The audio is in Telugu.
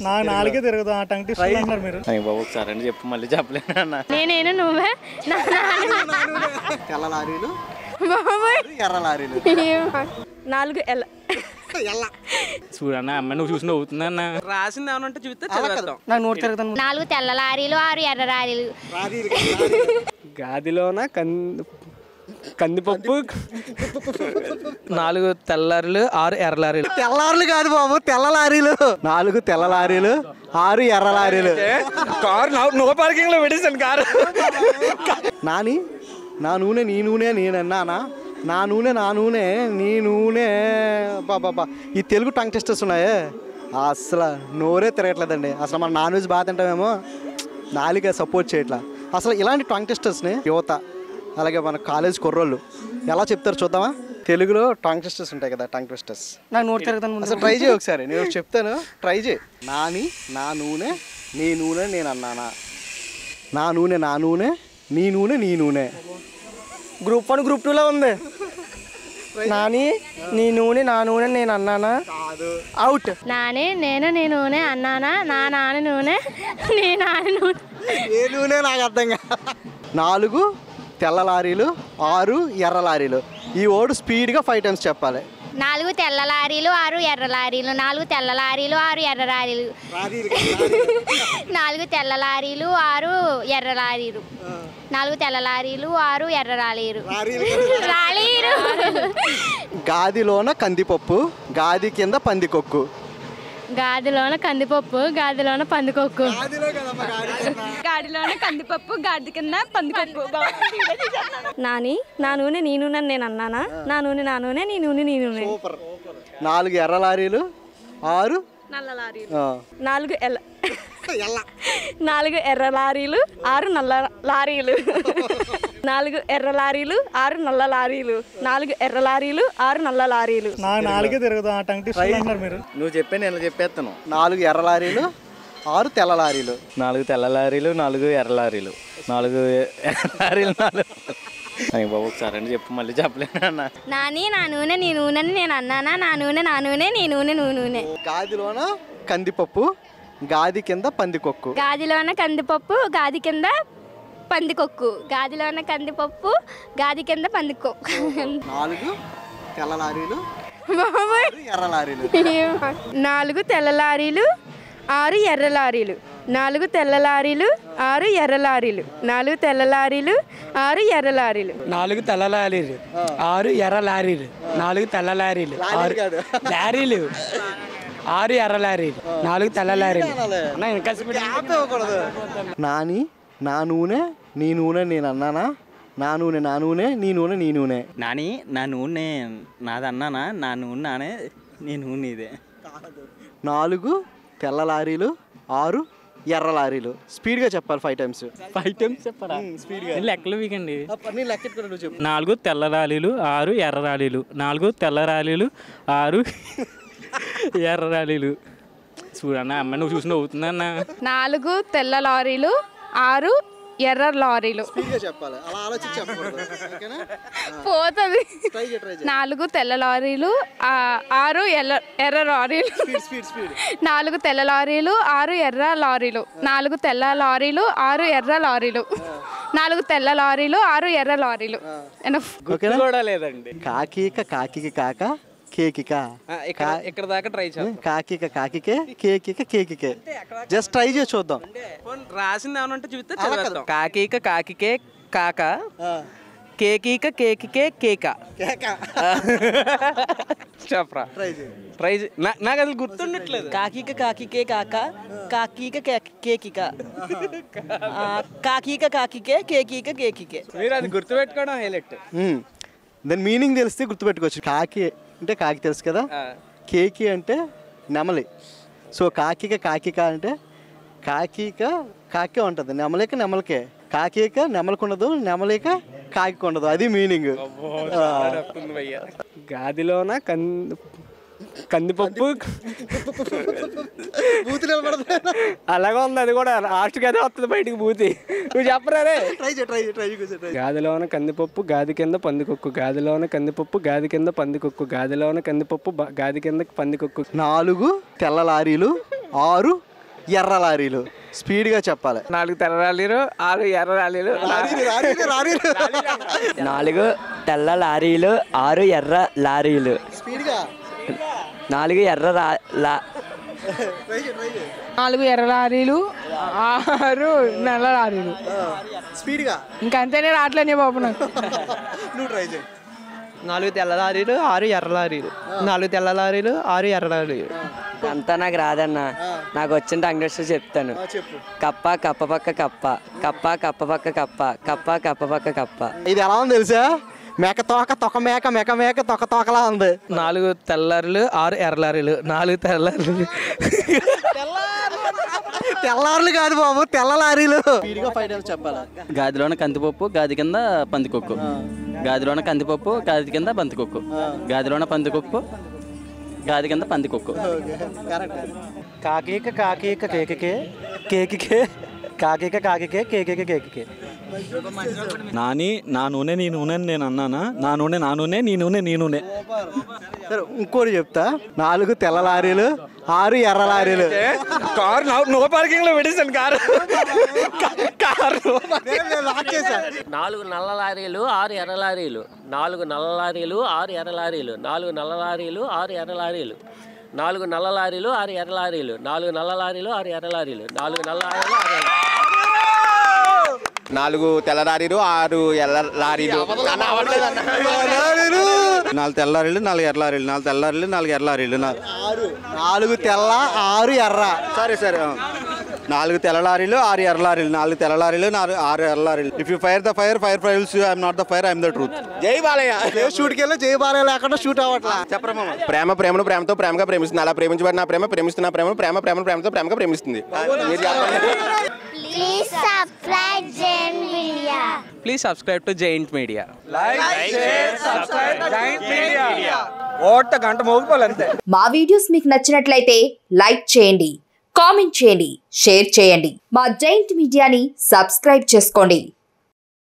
నా నాలుగే తిరగదు ఆ టంగ్ టిస్ట్ అంటున్నారు మీరు అయ్య బాబు ఒకసారి అని చెప్పు మళ్ళీ చెప్పలేను అన్న నేనేను నువ్వే నా తెల్ల లారీలు బాబోయ్ ఎర్ర లారీలు నాలుగు ఎల్ చూడన్న అమ్మ నువ్వు చూసి నవ్వుతుందన్న రాసింది ఏమైనా ఉంటే చూస్తే చదివేద్దాం నాకు నోటి తిరగదు నాలుగు తెల్ల లారీలు ఆరు ఎర్ర లారీలు గాదిలోన కంది కందిపప్పు నాలుగు తెల్లారులు ఆరు ఎర్రలారీలు తెల్లారులు కాదు బాబు తెల్ల లారీలు నాలుగు తెల్ల లారీలు ఆరు ఎర్ర లారీలు కారు నో పార్కింగ్ లో పెట్టేసాను కారు నాని నా నూనె నీ నూనె నేనన్నానా నా నూనె నా నూనె నీ నూనె బాబా ఈ తెలుగు టంగ్ టెస్టర్స్ ఉన్నాయే అసలు నోరే తిరగట్లేదండి అసలు మన నాన్ వెజ్ బాగా తింటామేమో నాలుక సపోర్ట్ చేయట్లా అసలు ఇలాంటి టంగ్ టెస్టర్స్ని యువత అలాగే మన కాలేజ్ కుర్రోళ్ళు ఎలా చెప్తారు చూద్దామా తెలుగులో టంగ్ టెస్టర్స్ ఉంటాయి కదా టంగ్ టెస్టర్స్ నాకు నోటి తిరగదు అసలు ట్రై చేయి ఒకసారి నేను చెప్తాను ట్రై చేయి నాని నా నూనె నీ నూనె నేను అన్నానా నా నూనె నా నూనె నీ నూనె నీ నూనె గ్రూప్ వన్ గ్రూప్ టూలో ఉంది నాని నీ నూనె నా నూనె నేను అన్నానా అవుట్ నానే నేను నీ నూనె అన్నానా నా నాన్న నూనె నీ నాన్న నూనె ఏ నూనె నాకు అర్థం కాదు నాలుగు తెల్ల లారీలు ఆరు ఎర్ర లారీలు ఈ ఓడు స్పీడ్గా ఫైవ్ టైమ్స్ చెప్పాలి నాలుగు తెల్ల లారీలు ఆరు ఎర్ర లారీలు నాలుగు తెల్ల లారీలు ఆరు ఎర్ర లారీలు నాలుగు తెల్ల లారీలు ఆరు ఎర్ర లారీలు నాలుగు తెల్ల లారీలు ఆరు ఎర్ర లారీలు లారీలు గాదిలోన కందిపప్పు గాది కింద పందికొక్కు గాదిలోన కందిపప్పు గాదిలోన పందికొక్కు గాడిలోనే కందిపప్పు గాడి కింద పందిపప్పు నాని నా నూనె నీ నూనె అని నేను అన్నానా నా నూనె నా నూనె నీ నూనె నీ నూనె నాలుగు ఎర్ర లారీలు ఆరు నల్ల లారీ ఆ, నాలుగు ఎల్ల నాలుగు ఎర్ర లారీలు ఆరు నల్ల లారీలు నాలుగు ఎర్ర లారీలు ఆరు నల్ల లారీలు నాలుగు ఎర్ర లారీలు ఆరు నల్ల లారీలు నా నాలుగే తిరగదు ఆ టంగ్ టిస్ట్ అంటున్నారు మీరు నువ్వు చెప్పే నేను చెప్పేస్తాను నాలుగు ఎర్ర లారీలు ఆరు తెల్ల లారీలు నాలుగు తెల్ల లారీలు నాలుగు ఎర్ర లారీలు నాలుగు ఎర్ర లారీలు నాలుగు అయ్య బాబు ఒకసారి అని చెప్పు మళ్ళీ చెప్పలేను అన్న నాని నా నూనె నీ నూనె అని నేను అన్నానా నా నూనె నా నూనె నీ నూనె నువ్వు నూనె గాదిలోన కందిపప్పు గాది కింద పందికొక్కు గాదిలోన కందిపప్పు గాది కింద పందికొక్కు గాదిలోన కందిపప్పు గాది కింద పందికొక్కు నాలుగు తెల్ల లారీలు బాబోయ్. ఆరు ఎర్ర లారీలు నాలుగు తెల్ల లారీలు ఆరు ఎర్ర లారీలు నాలుగు తెల్ల లారీలు ఆరు ఎర్ర లారీలు నాలుగు తెల్ల లారీలు ఆరు ఎర్ర లారీలు నాలుగు తెల్ల లారీలు ఆరు ఎర్ర లారీలు నాలుగు తెల్ల లారీలు ఆరు లారీలు ఆరు ఎర్ర లారీలు నాలుగు తెల్ల లారీలు అన్న, ఇంకా speed. నాని నా నూనె నీ నూనె నేను అన్నానా నా నూనె నా నూనె నీ నూనె నీ నూనె నాని నా నూనె నాదన్నానా నా నూనె నానే నీ నూనె ఇదే నాలుగు తెల్ల లారీలు ఆరు ఎర్ర లారీలు స్పీడ్గా చెప్పాలి ఫైవ్ టైమ్స్ ఫైవ్ టైమ్స్ చెప్పరా లెక్కలు వీకండి నీ లెక్కెట్టుకుంటా నువ్వు చెప్పు నాలుగు తెల్ల రాలీలు ఆరు ఎర్ర రాలీలు నాలుగు తెల్ల రాలీలు ఆరు ఎర్ర రాలీలు చూడన్న అమ్మ నువ్వు చూసి నవ్వుతుందన్న నాలుగు తెల్ల లారీలు ఆరు ఎర్ర లారీలు స్పీడ్గా చెప్పాలి అలా ఆలోచించి చెప్పకూడదు ఓకేనా పోతుంది ట్రై చేయి ట్రై నాలుగు తెల్ల లారీలు ఆ, ఆరు ఎర్ర ఎర్ర లారీలు స్పీడ్ స్పీడ్ స్పీడ్ నాలుగు తెల్ల లారీలు ఆరు ఎర్ర లారీలు నాలుగు తెల్ల లారీలు ఆరు ఎర్ర లారీలు నాలుగు తెల్ల లారీలు ఆరు ఎర్ర లారీలు ఎనఫ్ ఓకేనా కూడా లేదండి కాకీక కాకికి కాక కేకిక ఇక్కడ ఇక్కడ దాకా ట్రై చేద్దాం కాకిక కాకికే కేకిక కేకికే జస్ట్ ట్రై చేసి చూద్దాం రాసింది ఏమైనా ఉంటే చూస్తే చదివేద్దాం కాకీక కాకికే కాక కేకీక కేకికే కేక చెప్పరా ట్రై చేయి ట్రై చే- నా- నాకు అది గుర్తుండట్లేదు కాకిక కాకికే కాక కాకీక కే- కేకిక ఆ, కాకీక కాకికే కేకీక కేకికే మీరు అది గుర్తుపెట్టుకోవడం హైలైట్ మ్మ్. దాని మీనింగ్ తెలిస్తే గుర్తుపెట్టుకోవచ్చు కాకి అంటే కాకి తెలుసు కదా కేకి అంటే నెమలి సో కాకిక కాకిక అంటే కాకిక కాకే ఉంటుంది నెమలిక నెమలికే కాకిక నెమలకుండదు నెమలిక కాకి ఉండదు అది మీనింగ్ గాదిలోన కంది కందిపప్పు బూతి నిలబడదు అలాగే ఉంది అది కూడా లాస్ట్కి అదే వస్తుంది బయటికి బూతి నువ్వు చెప్పరా రే ట్రై చేయి ట్రై చేయి ట్రై చేయి ట్రై గాదిలోన కందిపప్పు గాది కింద పందికొక్కు గాదిలోన కందిపప్పు గాది కింద పందికొక్కు గాదిలోన కందిపప్పు బ- గాది కింద పందికొక్కు నాలుగు తెల్ల లారీలు ఆరు ఎర్ర లారీలు స్పీడ్గా చెప్పాలి నాలుగు తెల్ల లారీలు ఆరు ఎర్ర లారీలు లారీలు, లారీలు, లారీలు. నాలుగు తెల్ల లారీలు ఆరు ఎర్ర లారీలు స్పీడ్గా నాలుగు ఎర్ర రా- లా నాలుగు ఎర్ర లారీలు ఆరు నల్ల లారీలు స్పీడ్గా ఇంకా అంతేనే రావట్లేనే బాబు నాకు నువ్వు ట్రై చేయి నాలుగు తెల్ల లారీలు ఆరు ఎర్ర లారీలు నాలుగు తెల్ల లారీలు ఆరు ఎర్ర లారీలు అంతా నాకు రాదన్న నాకు వచ్చిన టంగ్రెస్ట్ చెప్తాను చెప్పు కప్ప కప్ప పక్క కప్ప కప్ప కప్ప పక్క కప్ప కప్ప కప్ప పక్క కప్ప ఇది ఎలా ఉంది తెలుసా మేక తోక తొక మేక మెక మేక తొక తోకలా ఉంది నాలుగు తెల్లారీలు ఆరు ఎర్ర లారీలు నాలుగు తెల్లారీలు తెల్లారులు కాదు బాబు తెల్ల లారీలు స్పీడ్గా ఫైవ్ టైమ్స్ చెప్పాలి గాదిలోన కందిపప్పు గాది కింద పందికొక్కు గాదిలోన కందిపప్పు గాది కింద బంతికొక్కు గాదిలోన పందికొక్కు గాది కింద పందికొక్కు కాకీక కాకీక కేకకే కేకికే కాకీక కాకికే కేకేకే కేకికే నాని నా నూనె నీ నూనె అని నేను అన్నానా నా నూనె నా నూనె నీ నూనె నీ నూనె సరే ఇంకోటి చెప్తా నాలుగు తెల్ల లారీలు ఆరు ఎర్ర లారీలు కారు నో పార్కింగ్ లో పెట్టేసాను కారు కారు నాలుగు నల్ల లారీలు ఆరు ఎర్ర లారీలు నాలుగు నల్ల లారీలు ఆరు ఎర్ర లారీలు నాలుగు నల్ల లారీలు ఆరు ఎర్ర లారీలు నాలుగు నల్ల లారీలు ఆరు ఎర్ర లారీలు నాలుగు నల్ల లారీలు ఆరు ఎర్ర లారీలు నాలుగు నల్ల లారీలు ఆరు ఎర్ర నాలుగు తెల్ల లారీలు ఆరు ఎల్ల లారీలు నాలుగు తెల్ల లారీలు నాలుగు ఎర్ర లారీలు నాలుగు తెల్ల లారీలు నాలుగు ఎర్ర లారీలు నా- నాలుగు తెల్ల ఆరు ఎర్ర సరే సరే ఆ. నాలుగు తెల్ల లారీలు ఆరు ఎర్ర లారీలు నాలుగు తెల్ల లారీలు నాలుగు ఆరు ఎర్ర లారీలు if you fire the fire fire files I'm not the fire I'm the truth జై బాలయ్య షూట్కి వెళ్ళి జై బాలయ్య లేకుండా షూట్ అవ్వట్లా చెప్పరా మామ ప్రేమ ప్రేమను ప్రేమతో ప్రేమగా ప్రేమిస్తుంది అలా ప్రేమించబడిన ప్రేమ ప్రేమిస్తున్న ప్రేమ ప్రేమ ప్రేమ ప్రేమతో ప్రేమగా ప్రేమిస్తుంది మీరు చెప్పండి Please subscribe Gen Media. Please subscribe to giant media ఓట గంట మోగిపోవాలి అంతే మా వీడియోస్ మీకు నచ్చినట్లయితే లైక్ చేయండి కామెంట్ చేయండి షేర్ చేయండి మా జైంట్ మీడియాని సబ్స్క్రైబ్ చేసుకోండి